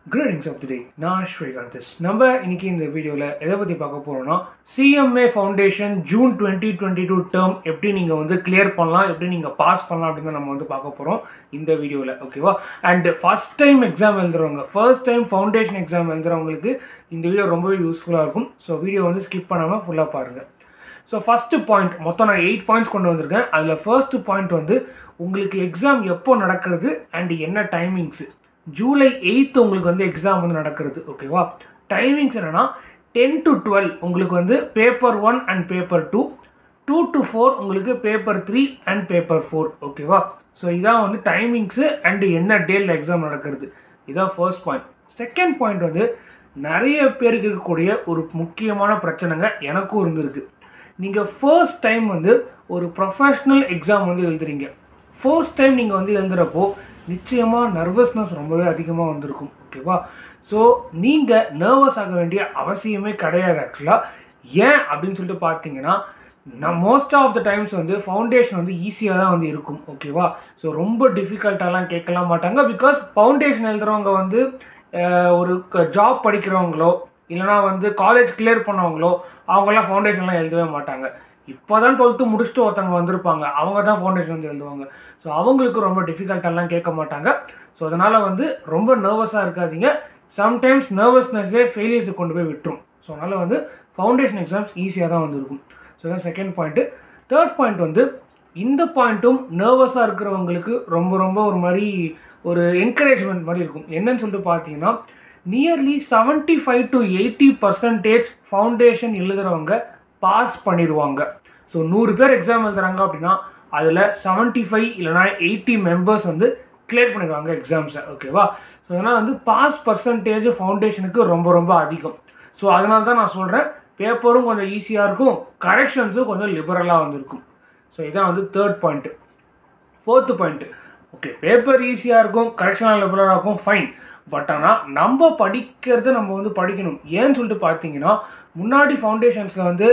greetings of the டே நான் ஸ்ரீகாந்த் நம்ம இன்னைக்கு இந்த வீடியோவில் எதை பற்றி பார்க்க போகிறோம்னா CMA foundation June twenty twenty two term எப்படி நீங்கள் வந்து கிளியர் பண்ணலாம் எப்படி நீங்கள் பாஸ் பண்ணலாம் அப்படின்னு தான் நம்ம வந்து பார்க்க போகிறோம் இந்த வீடியோவில் ஓகேவா அண்ட் ஃபஸ்ட் டைம் எக்ஸாம் எழுதுறவங்க ஃபர்ஸ்ட் டைம் ஃபவுண்டேஷன் எக்ஸாம் எழுதுறவங்களுக்கு இந்த வீடியோ ரொம்பவே யூஸ்ஃபுல்லாக இருக்கும் ஸோ வீடியோ வந்து ஸ்கிப் பண்ணாமல் ஃபுல்லாக பாருங்கள் ஸோ ஃபஸ்ட்டு பாயிண்ட் மொத்தம் நான் எயிட் பாயிண்ட்ஸ் கொண்டு வந்திருக்கேன் அதில் ஃபர்ஸ்ட் பாயிண்ட் வந்து உங்களுக்கு எக்ஸாம் எப்போ நடக்கிறது அண்ட் என்ன டைமிங்ஸு ஜூலை எயித்து உங்களுக்கு வந்து எக்ஸாம் வந்து நடக்கிறது ஓகேவா டைமிங்ஸ் என்னென்னா டென் டு டுவெல் உங்களுக்கு வந்து paper one and paper two two to four உங்களுக்கு paper three and paper four ஓகேவா ஸோ இதான் வந்து டைமிங்ஸு அண்டு என்ன டேயில் எக்ஸாம் நடக்கிறது இதான் ஃபர்ஸ்ட் பாயிண்ட் செகண்ட் பாயிண்ட் வந்து நிறைய பேருக்கு இருக்கக்கூடிய ஒரு முக்கியமான பிரச்சனைங்க எனக்கும் இருந்திருக்கு நீங்கள் ஃபர்ஸ்ட் டைம் வந்து ஒரு ப்ரொஃபஷ்னல் எக்ஸாம் வந்து எழுதுறீங்க ஃபர்ஸ்ட் டைம் நீங்கள் வந்து எழுதுகிறப்போ நிச்சயமாக நர்வஸ்னஸ் ரொம்பவே அதிகமாக வந்திருக்கும் ஓகேவா ஸோ நீங்கள் நர்வஸ் ஆக வேண்டிய அவசியமே கிடையாது ஆக்சுவலாக ஏன் அப்படின்னு சொல்லிட்டு பார்த்தீங்கன்னா நான் மோஸ்ட் ஆஃப் த டைம்ஸ் வந்து ஃபவுண்டேஷன் வந்து ஈஸியாக தான் வந்து இருக்கும் ஓகேவா ஸோ ரொம்ப டிஃபிகல்ட்டாலாம் கேட்கலாம் மாட்டாங்க பிகாஸ் ஃபவுண்டேஷன் எழுதுகிறவங்க வந்து அஹ், ஒரு ஜாப் படிக்கிறவங்களோ இல்லைனா வந்து காலேஜ் கிளியர் பண்ணவங்களோ அவங்கெல்லாம் ஃபவுண்டேஷன்லாம் எழுதவே மாட்டாங்க இப்போ தான் டுவெல்த்து முடிச்சுட்டு ஒருத்தவங்க வந்திருப்பாங்க அவங்க தான் ஃபவுண்டேஷன் வந்து எழுதுவாங்க ஸோ அவங்களுக்கு ரொம்ப டிஃபிகல்ட்டெல்லாம் கேட்க மாட்டாங்க ஸோ அதனால் வந்து ரொம்ப நர்வஸாக இருக்காதீங்க சம்டைம்ஸ் நர்வஸ்னஸ்ஸே ஃபெயிலியர்ஸை கொண்டு போய் விட்டுரும் ஸோ அதனால் வந்து ஃபவுண்டேஷன் எக்ஸாம்ஸ் ஈஸியாக தான் வந்து இருக்கும் ஸோ தான் செகண்ட் பாயிண்ட்டு தேர்ட் பாயிண்ட் வந்து இந்த பாயிண்ட்டும் நர்வஸாக இருக்கிறவங்களுக்கு ரொம்ப ரொம்ப ஒரு மாதிரி ஒரு என்கரேஜ்மெண்ட் மாதிரி இருக்கும் என்னன்னு சொல்லிட்டு பார்த்தீங்கன்னா nearly seventy five to eighty percentage foundation எழுதுகிறவங்க பாஸ் பண்ணிடுவாங்க ஸோ நூறு பேர் எக்ஸாம் எழுதுறாங்க அப்படின்னா அதில் செவன்ட்டி ஃபைவ் இல்லைனா எயிட்டி மெம்பர்ஸ் வந்து கிளியர் பண்ணிடுவாங்க எக்ஸாம்ஸை ஓகேவா ஸோ அதனால் வந்து பாஸ் பர்சன்டேஜ் ஃபவுண்டேஷனுக்கு ரொம்ப ரொம்ப அதிகம் ஸோ அதனால தான் நான் சொல்கிறேன் பேப்பரும் கொஞ்சம் ஈஸியாக இருக்கும் கரெக்ஷன்ஸும் கொஞ்சம் லிபரலாக வந்திருக்கும் ஸோ இதான் வந்து third point fourth point okay paper ஈஸியாக இருக்கும் கரெக்ஷனாக லிபரலாக இருக்கும் ஃபைன் பட் ஆனால் நம்ம படிக்கிறத நம்ம வந்து படிக்கணும் ஏன்னு சொல்லிட்டு பார்த்தீங்கன்னா முன்னாடி ஃபவுண்டேஷன்ஸில் வந்து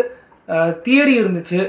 தியரி இருந்துச்சு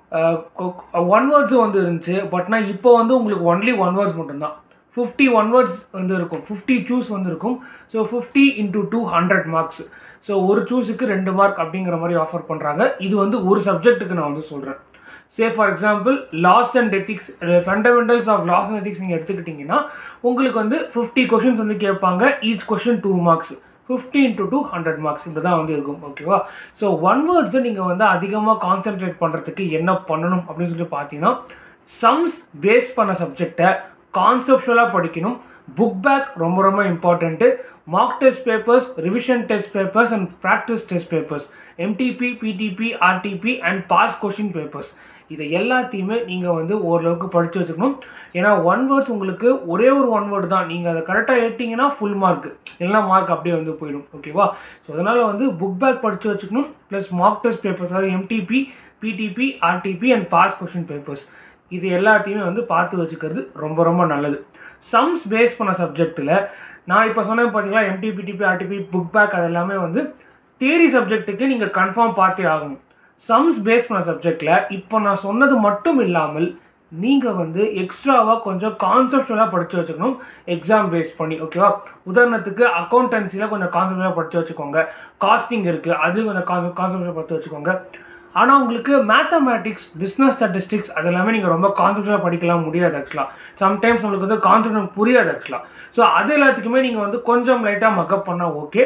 ஒன் வேர்ட்ஸும் வந்து இருந்துச்சு பட்னா இப்போ வந்து உங்களுக்கு ஒன்லி ஒன் வேர்ட்ஸ் மட்டும்தான் ஃபிஃப்டி ஒன் வேர்ட்ஸ் வந்து இருக்கும் ஃபிஃப்டி சூஸ் வந்து இருக்கும் so fifty into two hundred marks so ஒரு சூஸுக்கு ரெண்டு மார்க் அப்படிங்கிற மாதிரி ஆஃபர் பண்ணுறாங்க இது வந்து ஒரு சப்ஜெக்ட்டுக்கு நான் வந்து சொல்கிறேன் say for example laws and ethics fundamentals of laws and ethics நீங்கள் எடுத்துக்கிட்டிங்கன்னா உங்களுக்கு வந்து ஃபிஃப்டி கொஷின்ஸ் வந்து கேட்பாங்க each question two marks fifty into two hundred marks இப்படி தான் வந்து இருக்கும் ஓகேவா ஸோ ஒன் வேர்ட்ஸை நீங்கள் வந்து அதிகமாக கான்சென்ட்ரேட் பண்ணுறதுக்கு என்ன பண்ணணும் அப்படின்னு சொல்லி பார்த்தீங்கன்னா சம்ஸ் பேஸ் பண்ண சப்ஜெக்டை கான்செப்ஷுவலாக படிக்கணும் புக் பேக் ரொம்ப ரொம்ப important mark test papers revision test papers and practice test papers MTP PTP RTP and pass question papers இதை எல்லாத்தையுமே நீங்கள் வந்து ஓரளவுக்கு படித்து வச்சுக்கணும் ஏன்னா ஒன் வேர்ட்ஸ் உங்களுக்கு ஒரே ஒரு ஒன் வேர்டு தான் நீங்கள் அதை கரெக்டாக ஏற்றிங்கன்னா ஃபுல் மார்க் இல்லைனா மார்க் அப்படியே வந்து போயிடும் ஓகேவா ஸோ அதனால் வந்து புக் பேக் படித்து வச்சுக்கணும் ப்ளஸ் மார்க் டெஸ்ட் பேப்பர்ஸ் அதாவது MTP PTP RTP and pass question papers இது எல்லாத்தையுமே வந்து பார்த்து வச்சுக்கிறது ரொம்ப ரொம்ப நல்லது சம்ஸ் பேஸ் பண்ண சப்ஜெக்ட்டில் நான் இப்போ சொன்னேன் பார்த்தீங்களா எம்டிபிடிபி ஆர்டிபி புக் பேக் அது எல்லாமே வந்து தியரி சப்ஜெக்ட்டுக்கு நீங்கள் கன்ஃபார்ம் பார்த்தே ஆகணும் சம்ஸ் பேஸ் பண்ண சப்ஜெக்டில் இப்போ நான் சொன்னது மட்டும் இல்லாமல் நீங்கள் வந்து எக்ஸ்ட்ராவாக கொஞ்சம் கான்செப்டுவலாக படித்து வச்சுக்கணும் எக்ஸாம் பேஸ் பண்ணி ஓகேவா உதாரணத்துக்கு அக்கௌண்டன்சியில் கொஞ்சம் கான்செப்டுவலாக படித்து வச்சுக்கோங்க காஸ்டிங் இருக்குது அது கொஞ்சம் கான்செப்ட் கான்செப்டுவலாக படித்து வச்சுக்கோங்க ஆனால் உங்களுக்கு மேத்தமேட்டிக்ஸ் பிஸ்னஸ் ஸ்டாட்டிஸ்டிக்ஸ் அது எல்லாமே நீங்கள் ரொம்ப கான்செப்டாக படிக்கலாம் முடியாது ஆக்சுவலாக சம்டைம்ஸ் உங்களுக்கு வந்து கான்செப்ட் புரியாது ஆக்சுவலாக ஸோ அது எல்லாத்துக்குமே நீங்கள் வந்து கொஞ்சம் லைட்டாக மக்கப் பண்ணால் ஓகே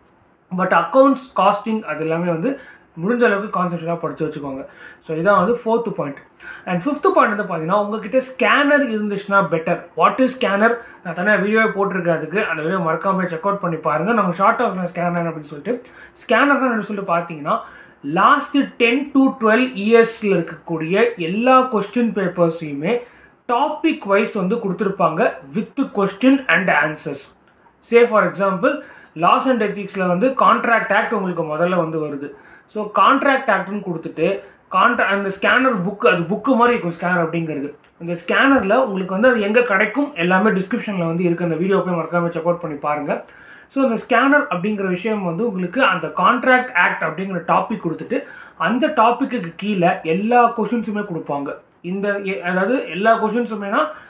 பட் அக்கௌண்ட்ஸ் காஸ்டிங் அது எல்லாமே வந்து முடிஞ்ச அளவுக்கு கான்செப்டாக படித்து வச்சுக்கோங்க ஸோ இதான் வந்து fourth point and fifth point வந்து பார்த்தீங்கன்னா உங்ககிட்ட ஸ்கேனர் இருந்துச்சுன்னா பெட்டர் வாட் இஸ் ஸ்கேனர் நான் தனியாக வீடியோவே போட்டிருக்கேன் அதுக்கு அந்த வீடியோ மறக்காம செக் அவுட் பண்ணி பாருங்கள் நம்ம ஷார்ட் ஆஃப் ஸ்கேனர் அப்படின்னு சொல்லிட்டு ஸ்கேனர் தான் சொல்லிட்டு பார்த்தீங்கன்னா லாஸ்ட்டு டென் டு டுவெல் இயர்ஸில் இருக்கக்கூடிய எல்லா கொஸ்டின் பேப்பர்ஸையுமே டாபிக் வைஸ் வந்து கொடுத்துருப்பாங்க with question and answers say for example laws and எத்திக்ஸில் வந்து கான்ட்ராக்ட் ஆக்ட் உங்களுக்கு முதல்ல வந்து வருது ஸோ கான்ட்ராக்ட் ஆக்ட்னு கொடுத்துட்டு கான்ட்ரா அந்த ஸ்கேனர் புக்கு அது புக்கு மாதிரி இருக்கும் ஸ்கேனர் அப்படிங்கிறது அந்த ஸ்கேனரில் உங்களுக்கு வந்து அது எங்கே கிடைக்கும் எல்லாமே டிஸ்கிரிப்ஷனில் வந்து இருக்குது அந்த வீடியோ போய் மறக்காமல் செக் அவுட் பண்ணி பாருங்கள் ஸோ அந்த ஸ்கேனர் அப்படிங்கிற விஷயம் வந்து உங்களுக்கு அந்த கான்ட்ராக்ட் ஆக்ட் அப்படிங்கிற டாபிக் கொடுத்துட்டு அந்த டாப்பிக்கு கீழே எல்லா கொஷின்ஸுமே கொடுப்பாங்க இந்த எ- அதாவது எல்லா கொஷின்ஸுமேனா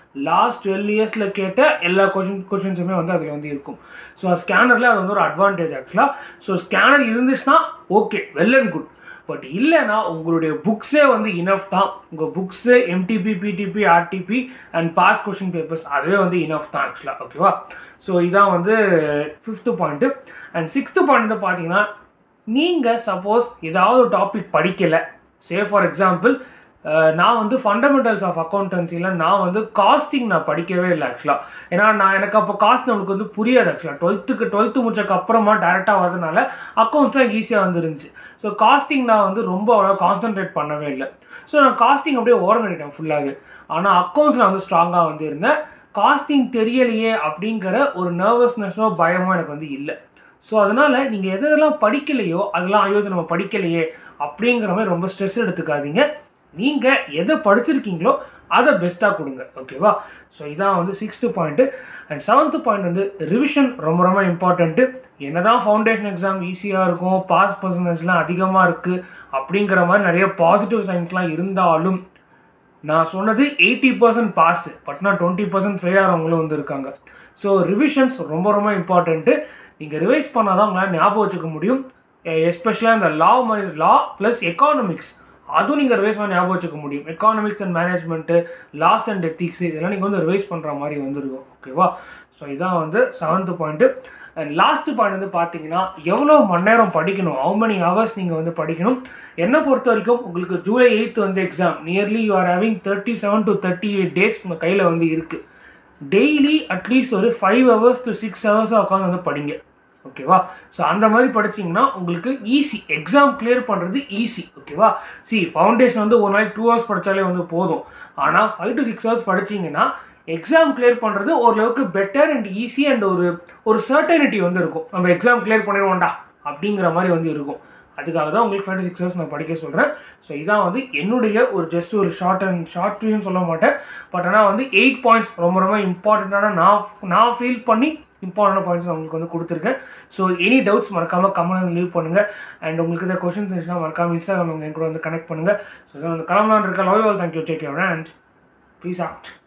லாஸ்ட் டுவெல் இயர்ஸில் கேட்ட எல்லா கொஷின் கொஷின்ஸுமே வந்து அதில் வந்து இருக்கும் ஸோ ஸ்கேனரில் அது வந்து ஒரு அட்வான்டேஜ் ஆக்சுவலாக ஸோ ஸ்கேனர் இருந்துச்சுன்னா okay well and good but இல்லைன்னா உங்களுடைய புக்ஸே வந்து இனஃப் தான் உங்கள் books MTP PTP RTP and pass question papers அதுவே வந்து இனஃப் தான் ஆக்சுவலாக ஓகேவா ஸோ இதான் வந்து fifth point and sixth point வந்து பார்த்தீங்கன்னா நீங்கள் சப்போஸ் ஏதாவது ஒரு டாபிக் படிக்கலை சே ஃபார் எக்ஸாம்பிள் நான் வந்து ஃபண்டமெண்டல்ஸ் ஆஃப் அக்கௌண்டன்சியில் நான் வந்து காஸ்டிங் நான் படிக்கவே இல்லை ஆக்சுவலாக ஏன்னா நான் எனக்கு அப்போ காஸ்ட் நம்மளுக்கு வந்து புரியாது ஆக்சுவலாக டுவெல்த்துக்கு டுவெல்த்து முடிச்சக்கு அப்புறமா டேரெக்டாக வரதுனால அக்கௌண்ட்ஸ் தான் ஈஸியாக வந்துருந்துச்சு ஸோ காஸ்டிங் நான் வந்து ரொம்ப அவ்வளோ கான்சென்ட்ரேட் பண்ணவே இல்லை ஸோ நான் காஸ்டிங் அப்படியே ஓரம் பண்ணிட்டேன் ஃபுல்லாகவே ஆனால் அக்கௌண்ட்ஸ் நான் வந்து ஸ்ட்ராங்காக வந்து இருந்தேன் காஸ்டிங் தெரியலையே அப்படிங்கிற ஒரு நர்வஸ்னஸோ பயமோ எனக்கு வந்து இல்லை ஸோ அதனால் நீங்கள் எது எதெல்லாம் படிக்கலையோ அதெல்லாம் ஐயோ இது நம்ம படிக்கலையே அப்படிங்கிற மாதிரி ரொம்ப ஸ்ட்ரெஸ் எடுத்துக்காதீங்க நீங்கள் எதை படிச்சிருக்கீங்களோ அதை பெஸ்ட்டாக கொடுங்க ஓகேவா ஸோ இதான் வந்து sixth point and seventh point வந்து ரிவிஷன் ரொம்ப ரொம்ப இம்பார்ட்டண்ட்டு என்ன தான் ஃபவுண்டேஷன் எக்ஸாம் ஈஸியாக இருக்கும் பாஸ் பர்சன்டேஜ்லாம் அதிகமாக இருக்குது அப்படிங்கிற மாதிரி நிறைய பாசிட்டிவ் சைன்ஸ்லாம் இருந்தாலும் நான் சொன்னது எயிட்டி பர்சன்ட் பாஸ் பட் நான் டுவெண்ட்டி பர்சன்ட் ஃபெயில் ஆகிறவங்களும் வந்து இருக்காங்க ஸோ ரிவிஷன்ஸ் ரொம்ப ரொம்ப இம்பார்ட்டண்ட்டு நீங்கள் ரிவைஸ் பண்ணால் தான் உங்களால் ஞாபகம் வச்சுக்க முடியும் எஸ்பெஷலாக இந்த லா மாதிரி லா ப்ளஸ் எக்கானமிக்ஸ் அதுவும் நீங்கள் ரிவைஸ் பண்ண ஞாபகம் வச்சுக்க முடியும் economics and management laws and ethics இதெல்லாம் நீங்கள் வந்து ரிவைஸ் பண்ணுற மாதிரி வந்துருக்கும் ஓகேவா ஸோ இதான் வந்து seventh point and last point வந்து பார்த்தீங்கன்னா எவ்வளோ மணி நேரம் படிக்கணும் ஹவு many ஹவர்ஸ் நீங்கள் வந்து படிக்கணும் என்னை பொறுத்த வரைக்கும் உங்களுக்கு ஜூலை எயித் வந்து exam nearly you are having thirty seven to thirty eight days உங்கள் கையில் வந்து இருக்குது டெய்லி அட்லீஸ்ட் ஒரு ஃபைவ் ஹவர்ஸ் டு சிக்ஸ் ஹவர்ஸாக உட்காந்து வந்து படிங்க ஓகேவா ஸோ அந்த மாதிரி படிச்சிங்கன்னா உங்களுக்கு ஈஸி எக்ஸாம் கிளியர் பண்ணுறது ஈஸி ஓகேவா சி ஃபவுண்டேஷன் வந்து ஒரு நாளைக்கு டூ ஹவர்ஸ் படித்தாலே வந்து போதும் ஆனால் ஃபைவ் டு சிக்ஸ் ஹவர்ஸ் படிச்சிங்கன்னா எக்ஸாம் கிளியர் பண்ணுறது ஓரளவுக்கு பெட்டர் அண்ட் ஈஸி அண்ட் ஒரு ஒரு சர்டனிட்டி வந்து இருக்கும் நம்ம எக்ஸாம் கிளியர் பண்ணிடுவோம்டா அப்படிங்கிற மாதிரி வந்து இருக்கும் அதுக்காக தான் உங்களுக்கு ஃபைவ் டு சிக்ஸ் ஹவர்ஸ் நான் படிக்க சொல்கிறேன் ஸோ இதான் வந்து என்னுடைய ஒரு ஜஸ்ட் ஒரு ஷார்ட் அண்ட் ஷார்ட் வியூன்னு சொல்ல மாட்டேன் பட் ஆனால் வந்து எயிட் பாயிண்ட்ஸ் ரொம்ப ரொம்ப இம்பார்ட்டண்ட்டான நான் நான் ஃபீல் பண்ணி இம்பார்ட்டன்ட் பாயிண்ட்ஸ் நான் உங்களுக்கு வந்து கொடுத்துருக்கேன் ஸோ எனி டவுட்ஸ் மறக்காமல் கமெண்ட் லீவ் பண்ணுங்கள் அண்ட் உங்களுக்கு ஏதாவது கொஷின்ஸ் இருந்துச்சுன்னா மறக்காமல் இன்ஸ்டாகிராம் என் கூட வந்து கனெக்ட் பண்ணுங்கள் ஸோ இதை வந்து கிளம்பலான் இருக்க love all thank you take care and peace out